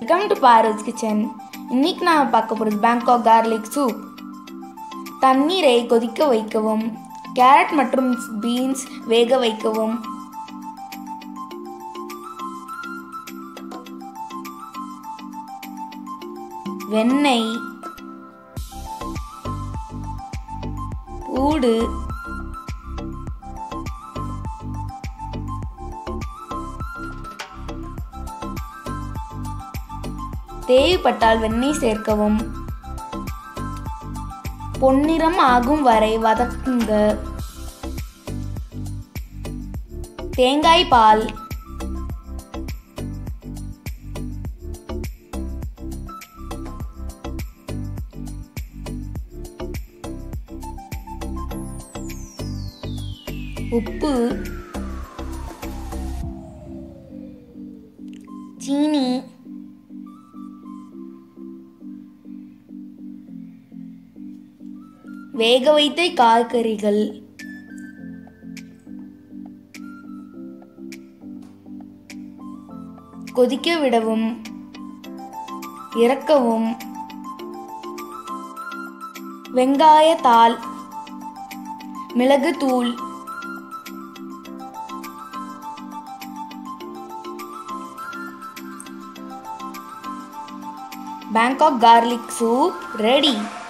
welcome to பாரூஸ் kitchen இன்னைக்கு நான் பார்க்க போகிறது பேங்காக் கார்லிக் சூப் தண்ணீரை கொதிக்க வைக்கவும் கேரட் மற்றும் பீன்ஸ் வேக வைக்கவும் வெண்ணெய் பூடு தேவைப்பட்டால் வெண்ணெய் சேர்க்கவும் பொன்னிறம் ஆகும் வரை வதக்குங்க தேங்காய் பால் உப்பு சீனி வேக வைத்த காய்கறிகள் கொதிக்க விடவும் இறக்கவும் வெங்காயத்தாள் மிளகுத்தூள் பேங்காக் கார்லிக் சூப் ரெடி